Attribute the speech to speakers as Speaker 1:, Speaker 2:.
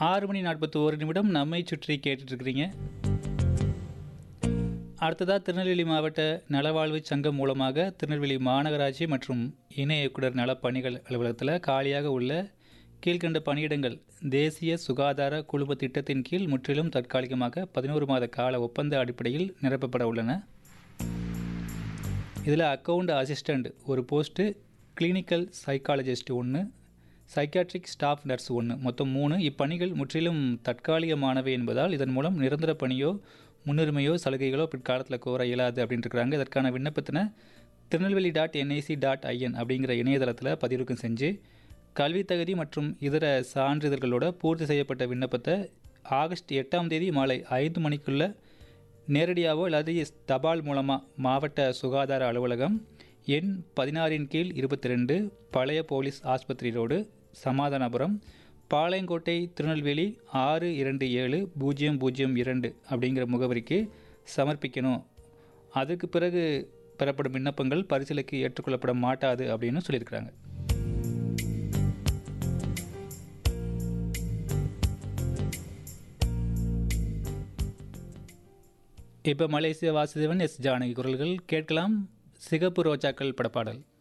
Speaker 1: ஆறு மணி நாற்பத்தி ஒரு நிமிடம் நம்மை சுற்றி கேட்டுட்டு இருக்கிறீங்க அடுத்ததாக திருநெல்வேலி மாவட்ட நலவாழ்வு சங்கம் மூலமாக திருநெல்வேலி மாநகராட்சி மற்றும் இணை இயக்குனர் நலப்பணிகள் அலுவலகத்தில் காலியாக உள்ள கீழ்கண்ட பணியிடங்கள் தேசிய சுகாதார குழும திட்டத்தின் கீழ் முற்றிலும் தற்காலிகமாக பதினோரு மாத கால ஒப்பந்த அடிப்படையில் நிரப்பப்பட உள்ளன இதில் அக்கவுண்ட் அசிஸ்டண்ட் ஒரு போஸ்ட்டு கிளினிக்கல் சைக்காலஜிஸ்ட் ஒன்று சைக்காட்ரிக் ஸ்டாஃப் நர்ஸ் ஒன்று மொத்தம் மூணு இப்பணிகள் முற்றிலும் தற்காலிகமானவை என்பதால் இதன் மூலம் நிரந்தர பணியோ முன்னுரிமையோ சலுகைகளோ பிற்காலத்தில் கோர இயலாது அப்படின்ட்டு இருக்கிறாங்க இதற்கான விண்ணப்பத்தினை Tirunelveli dot NIC dot IN அப்படிங்கிற இணையதளத்தில் பதிவிறக்கம் செஞ்சு கல்வி தகுதி மற்றும் இதர சான்றிதழ்களோட பூர்த்தி செய்யப்பட்ட விண்ணப்பத்தை ஆகஸ்ட் எட்டாம் தேதி மாலை ஐந்து மணிக்குள்ள நேரடியாகவோ இல்லாத தபால் மூலமாக மாவட்ட சுகாதார அலுவலகம் எண் பதினாறின் கீழ் இருபத்தி ரெண்டு பழைய போலீஸ் ஆஸ்பத்திரி ரோடு சமாதானபுரம் பாளையங்கோட்டை திருநெல்வேலி ஆறு இரண்டு ஏழு பூஜ்ஜியம் பூஜ்ஜியம் இரண்டு அப்படிங்கிற முகவரிக்கு சமர்ப்பிக்கணும் அதுக்கு பிறகு பெறப்படும் விண்ணப்பங்கள் பரிசீலிக்கு ஏற்றுக்கொள்ளப்பட மாட்டாது அப்படின்னு சொல்லியிருக்கிறாங்க இப்போ மலேசிய வாசுதேவன் எஸ் ஜானகி குரல்கள் கேட்கலாம் சிகப்பு ரோஜாக்கள் படப்பாடல்